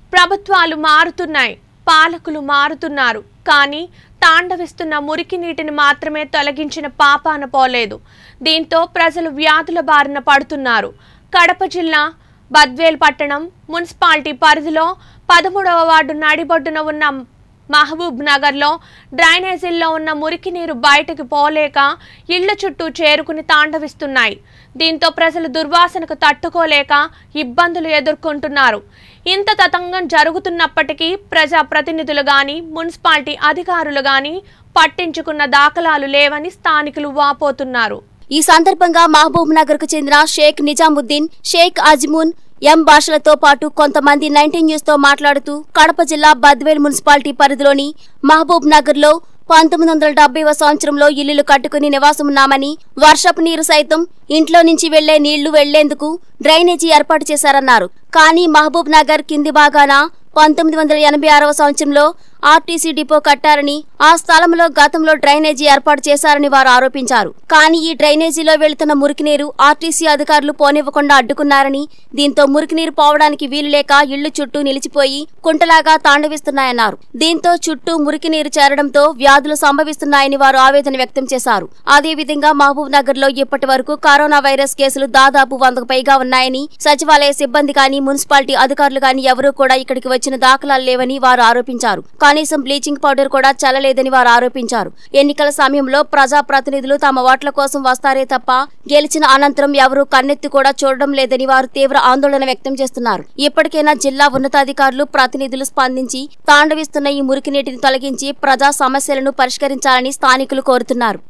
ప్రభుత్వాలు మారుతున్నాయి పాలకులు మారుతున్నారు కానీ తాండవిస్తున్న మురికి నీటిని మాత్రమే తొలగించిన పాపాన పోలేదు దీంతో ప్రజలు వ్యాధుల బారిన పడుతున్నారు కడప జిల్లా బద్వేల్ పట్టణం మున్సిపాలిటీ పరిధిలో పదమూడవ వార్డు నడిబొడ్డున ఉన్న మహబూబ్ నగర్లో డ్రైనేజీల్లో ఉన్న మురికి నీరు బయటకు పోలేక ఇళ్ల చుట్టూ చేరుకుని తాండవిస్తున్నాయి దీంతో ప్రజలు దుర్వాసనకు తట్టుకోలేక ఇబ్బందులు ఎదుర్కొంటున్నారు ఇంత తతంగం జరుగుతున్నప్పటికీ ప్రజా ప్రతినిధులు గాని మున్సిపాలిటీ అధికారులు గాని పట్టించుకున్న దాఖలాలు లేవని స్థానికులు వాపోతున్నారు ఈ సందర్భంగా మహబూబ్ నగర్ కు చెందిన షేక్ నిజాముద్దీన్ షేక్ అజ్మున్ ఎం భాషలతో పాటు కొంతమంది నైన్టీన్ న్యూస్ తో మాట్లాడుతూ కడప జిల్లా బద్వేల్ మున్సిపాలిటీ పరిధిలోని మహబూబ్ నగర్ లో పంతొమ్మిది వందల డెబ్బైవ సంవత్సరంలో ఇల్లులు కట్టుకుని నివాసమున్నామని వర్షపు నీరు సైతం ఇంట్లో నుంచి వెళ్లే నీళ్లు వెళ్లేందుకు డ్రైనేజీ ఏర్పాటు చేశారన్నారు కానీ మహబూబ్ నగర్ కింది భాగాన పంతొమ్మిది వందల ఎనభై ఆరవ సంవత్సరంలో ఆర్టీసీ డిపో కట్టారని ఆ స్థలంలో గతంలో డ్రైనేజీ ఏర్పాటు చేశారని వారు ఆరోపించారు కానీ ఈ డ్రైనేజీలో వెళుతున్న మురికినీరు ఆర్టీసీ అధికారులు పోనివ్వకుండా అడ్డుకున్నారని దీంతో మురికినీరు పోవడానికి వీలు లేక ఇళ్లు చుట్టూ నిలిచిపోయి కుంటలాగా తాండవిస్తున్నాయన్నారు దీంతో చుట్టూ మురికినీరు చేరడంతో వ్యాధులు సంభవిస్తున్నాయని వారు ఆవేదన వ్యక్తం చేశారు అదేవిధంగా మహబూబ్ నగర్ లో ఇప్పటి వరకు కరోనా వైరస్ కేసులు దాదాపు వందకు పైగా ఉన్నాయని సచివాలయ సిబ్బంది కానీ మున్సిపాలిటీ అధికారులు కానీ ఎవరూ కూడా ఇక్కడికి వచ్చిన దాఖలాలు లేవని వారు ఆరోపించారు కనీసం బ్లీచింగ్ పౌడర్ కూడా చల్లలేదని వారు ఆరోపించారు ఎన్నికల సమయంలో ప్రజా ప్రతినిధులు తమ ఓట్ల కోసం వస్తారే తప్ప గెలిచిన అనంతరం ఎవరూ కన్నెత్తి కూడా చూడడం లేదని వారు తీవ్ర ఆందోళన వ్యక్తం చేస్తున్నారు ఇప్పటికైనా జిల్లా ఉన్నతాధికారులు ప్రతినిధులు స్పందించి తాండవిస్తున్న ఈ మురికి నీటిని తొలగించి ప్రజా సమస్యలను పరిష్కరించాలని స్థానికులు కోరుతున్నారు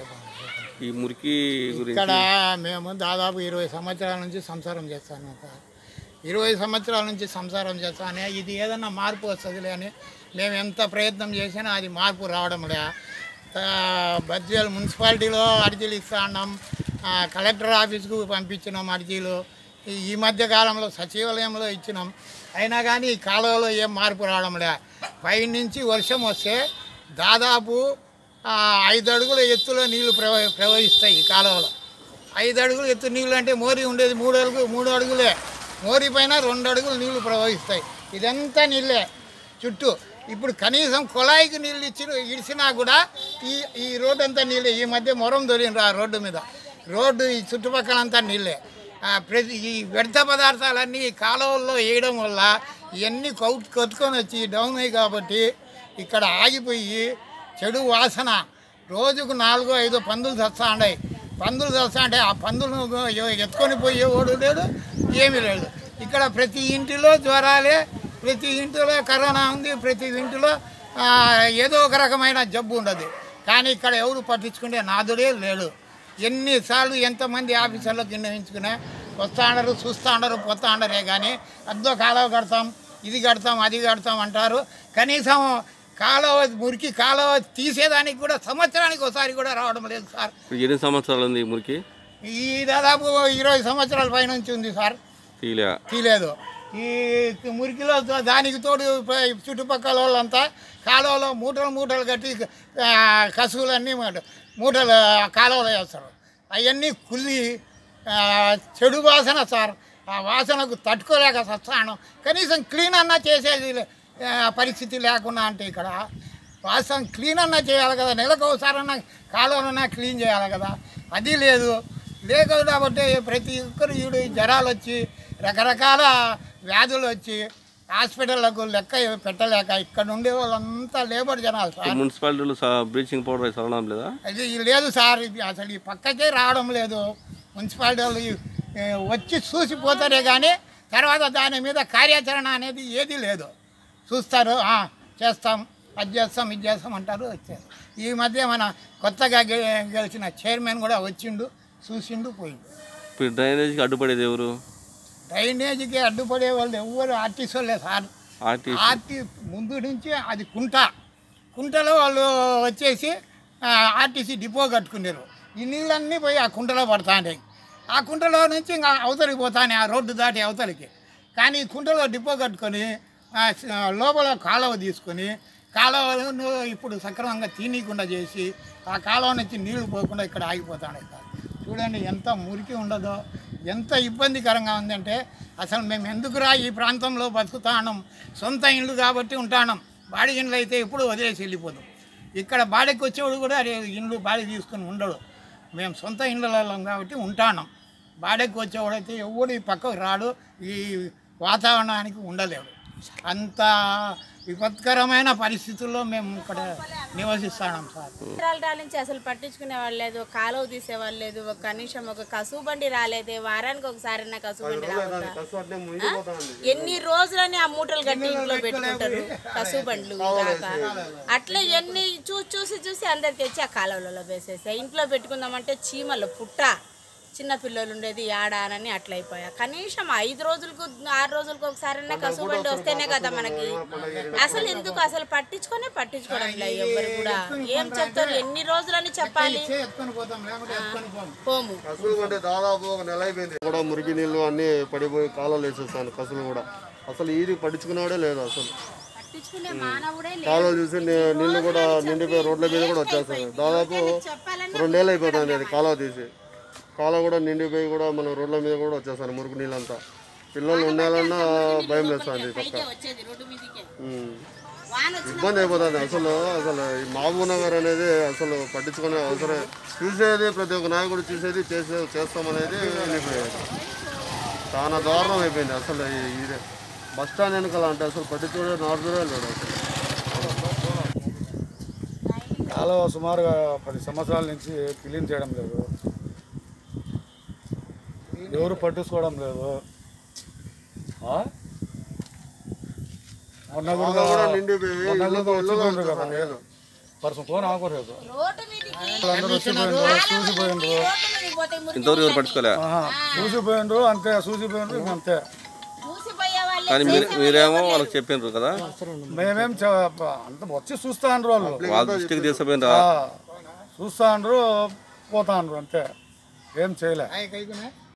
ఈ మురికి గురించి ఇక్కడ మేము దాదాపు ఇరవై సంవత్సరాల నుంచి సంసారం చేస్తాను సార్ ఇరవై సంవత్సరాల నుంచి సంసారం చేస్తానే ఇది ఏదన్నా మార్పు వస్తుందిలే అని మేము ఎంత ప్రయత్నం చేసినా అది మార్పు రావడం లే ఆ, బద్వేల్ మున్సిపాలిటీలో అర్జీలు ఇస్తా ఉన్నాం ఆ, కలెక్టర్ ఆఫీస్కు పంపించినాం అర్జీలు ఈ- ఈ మధ్య కాలంలో సచివాలయంలో ఇచ్చినాం అయినా కానీ ఈ కాలువలో ఏం మార్పు రావడం లే పైనుంచి వర్షం వస్తే దాదాపు ఆ, ఐదు అడుగుల ఎత్తులో నీళ్లు ప్రవ ప్రవహిస్తాయి ఈ కాలువలో ఐదు అడుగులు ఎత్తు నీళ్ళు అంటే మోరి ఉండేది మూడు అడుగులు మూడు అడుగులే మోరి పైన రెండు అడుగులు నీళ్లు ప్రవహిస్తాయి ఇదంతా నీళ్ళే చుట్టూ ఇప్పుడు కనీసం కుళాయికి నీళ్ళు ఇచ్చి ఇడిచినా కూడా ఈ ఈ రోడ్డు అంతా నీళ్ళే ఈ మధ్య మొరం దొరికిండ్రు ఆ రోడ్డు మీద రోడ్డు ఈ చుట్టుపక్కలంతా నీళ్ళే ఆ, ప్రతి ఈ వ్యర్థ పదార్థాలన్నీ ఈ కాలువల్లో వేయడం వల్ల ఇవన్నీ కౌట్ కొట్టుకొని వచ్చి డౌన్ అయ్యి కాబట్టి ఇక్కడ ఆగిపోయి చెడు వాసన రోజుకు నాలుగు ఐదు పందులు చస్తా ఉన్నాయి పందులు చస్తా అంటే ఆ పందులు ఎత్తుకొని పోయేవాడు లేడు ఏమీ లేదు ఇక్కడ ప్రతి ఇంటిలో జ్వరాలే ప్రతి ఇంటిలో కరోనా ఉంది ప్రతి ఇంటిలో ఆ, ఏదో ఒక రకమైన జబ్బు ఉండదు కానీ ఇక్కడ ఎవరు పట్టించుకునే నాదుడే లేడు ఎన్నిసార్లు ఎంతమంది ఆఫీసర్లకు నిర్ణయించుకునే వస్తా ఉండరు చూస్తా ఉండరు పోతా ఉండరే కానీ అద్దో కాలువ కడతాం ఇది కడతాం అది కడతాం అంటారు కనీసం కాలువ మురికి కాలువ తీసేదానికి కూడా సంవత్సరానికి ఒకసారి కూడా రావడం లేదు సార్ ఇప్పుడు ఎన్ని సంవత్సరాలు ఉంది ఈ మురికి ఈ దాదాపు ఇరవై సంవత్సరాల పైనుంచి ఉంది సార్ తీలే తీయలేదు ఈ మురికిలో తో- దానికి తోడు ప- చుట్టుపక్కల వాళ్ళంతా కాలువలో మూటలు మూటలు కట్టి ఆ, కసువులన్నీ మూట- మూటలు కాలువలో వేస్తారు అవన్నీ కుళ్ళి ఆ, చెడు వాసన సార్ ఆ వాసనకు తట్టుకోలేక సస్తాను కనీసం క్లీన్ అన్నా చేసేది లే- ఆ, పరిస్థితి లేకుండా అంటే ఇక్కడ వాసన క్లీన్ అన్నా చేయాలి కదా నెలకు ఒకసారన్నా కాలువలన్నా క్లీన్ చేయాలి కదా అది లేదు లేదు కాబట్టి ప్రతి ఒక్కరు ఈడు జ్వరాలు వచ్చి రకరకాల వ్యాధులు వచ్చి హాస్పిటళ్లకు లెక్క పెట్టలేక ఇక్కడ ఉండే వాళ్ళంతా లేబర్ జనాలు సార్ మున్సిపాలిటీలు బ్లీచింగ్ పౌడర్ చల్లడం లేదా అది లేదు సార్ ఇది అసలు ఈ పక్కకే రావడం లేదు మున్సిపాలిటీ వాళ్ళు ఈ, ఏ, వచ్చి చూసిపోతారే కానీ తర్వాత దాని మీద కార్యాచరణ అనేది ఏది లేదు చూస్తారు "ఆ, చేస్తాం అది చేస్తాం ఇది చేస్తాం అంటారు వచ్చారు ఈ మధ్య మన కొత్తగా గె- గెలిచిన చైర్మన్ కూడా వచ్చిండు చూసిండు పోయిండు ఇప్పుడు డ్రైనేజీకి అడ్డుపడేది ఎవరు డ్రైనేజీకి అడ్డుపడే వాళ్ళు ఎవ్వరు ఆర్టీసీ వాళ్ళే సార్ ఆర్టీసీ ఆర్టీ ముందు నుంచి అది కుంట కుంటలో వాళ్ళు వచ్చేసి ఆ, ఆర్టీసీ డిపో కట్టుకున్నారు ఈ నీళ్ళన్నీ పోయి ఆ కుంటలో పడతాయి ఆ కుంటలో నుంచి ఇంకా అవతలికి పోతానే ఆ రోడ్డు దాటి అవతలికి కానీ ఈ కుంటలో డిపో కట్టుకొని ఆ, స- లోపల కాలువ తీసుకొని కాలువను ఇప్పుడు సక్రమంగా తీనీయకుండా చేసి ఆ కాలువ నుంచి నీళ్లు పోకుండా ఇక్కడ ఆగిపోతాయి సార్ చూడండి ఎంత మురికి ఉండదో ఎంత ఇబ్బందికరంగా ఉందంటే అసలు మేము ఎందుకురా ఈ ప్రాంతంలో బతుకుతానం సొంత ఇల్లు కాబట్టి ఉంటానం బాడీ ఇండ్లు అయితే ఎప్పుడు వదిలేసి వెళ్ళిపోతాం ఇక్కడ బాడీకి వచ్చేవాడు కూడా అరే ఇండ్లు బాడీ తీసుకుని ఉండడు మేము సొంత ఇండ్లలో కాబట్టి ఉంటానం బాడీకి వచ్చేవాడైతే ఎవడు ఈ పక్కకు రాడు ఈ వాతావరణానికి ఉండలేడు అంత విపత్కరమైన పరిస్థితుల్లో మేము ఇక్కడ నివసిస్తున్నాం సార్ సంవత్సరాల నుంచి అసలు పట్టించుకునే వాళ్ళు లేదు కాలువ తీసేవాళ్ళు లేదు ఒక కనీసం ఒక కసువు బండి రాలేదే వారానికి ఒకసారి నా కసువు బండి రావద్దా? ఆ? ఎన్ని రోజులని ఆ మూటలు కట్టి ఇంట్లో పెట్టుకుంటారు కసువు బండ్లు దాకా అట్లా ఎన్ని చూసి చూసి చూసి అందరు తెచ్చి ఆ కాలువలలో వేసేసాయి ఇంట్లో పెట్టుకుందామంటే చీమలు పుట్ట చిన్న పిల్లలు ఉండేది ఏడానని అట్లా అయిపోయా కనీసం ఐదు రోజులకు ఆరు రోజులకు ఒకసారి కసువు బండి వస్తేనే కదా మనకి అసలు ఎందుకు అసలు పట్టించుకొనే పట్టించుకోవడం లేదు ఎవరు కూడా ఏం చెప్తారు ఎన్ని రోజులని చెప్పాలి ఇచ్చే ఎత్తుకొని పోతాం లేకుంటే ఎత్తుకొని పోము పోము కసులు అంటే దాదాపు ఒక నెల అయిపోయింది కూడా మురికి నీళ్ళు అన్ని పడిపోయి కాలువలు వేసేస్తాను కసులు కూడా అసలు ఈది పట్టించుకున్నాడే లేదు అసలు పట్టించుకునే మానవుడే కాలువలు చూసి నీ- నీళ్ళు కూడా నిండిపోయి రోడ్ల మీద కూడా వచ్చేస్తాయి దాదాపు రెండేళ్ళు అయిపోతుంది అది కాలువ తీసి కాలువ కూడా నిండిపోయి కూడా మన రోడ్ల మీద కూడా వచ్చేస్తాను మురికి నీళ్ళంతా పిల్లలు ఉండాలన్నా భయం వేస్తుంది పక్క వచ్చేది రోడ్డు మీదకే ఉమ్. వాన వచ్చి ఇబ్బంది అయిపోతుంది అసలు అసలు ఈ మహబూబ్ నగర్ అనేది అసలు పట్టించుకునే అవసరం చూసేది ప్రతి ఒక్క నాయకుడు చూసేది చేసే చేస్తామనేది వెళ్ళిపోయేది చాలా దారుణం అయిపోయింది అసలు ఈ- ఇది బస్ స్టాండ్ వెనకాల అంటే అసలు పట్టించుకునే నార్మలే లేడు అసలు కాలువ సుమారుగా పది సంవత్సరాల నుంచి క్లీన్ చేయడం లేదు ఎవరు పట్టించుకోవడం లేదు ఆ? మొన్న కూడా కూడా నిండిపోయి మొన్న ఇళ్ళకు కూడా ఇళ్ళలో వచ్చిపోయిండ్రు కదా లేదు పర్సన్ ఫోన్ ఆకోలేదు రోడ్డు మీదకి అందరూ వచ్చిపోయిండ్రు చూసిపోయిండ్రు రోడ్డు మీదకి పోతే మురికి ఇంతవరకు ఎవరు పట్టుకోలే ఆహా, చూసిపోయిండ్రు అంతే చూసిపోయిండ్రు ఇంక అంతే మూసిపోయే వాళ్ళే కానీ మీరు మీరేమో వాళ్ళకి చెప్పిండ్రు కదా మేమేం చ- అంత వచ్చి చూస్తా అండ్రు వాళ్ళు వాళ్ళ దృష్టికి తీసుకుపోయినరా ఆ, చూస్తా అండ్రు పోతా అండ్రు అంతే ఏం చేయలే ఆయ్ కైకునే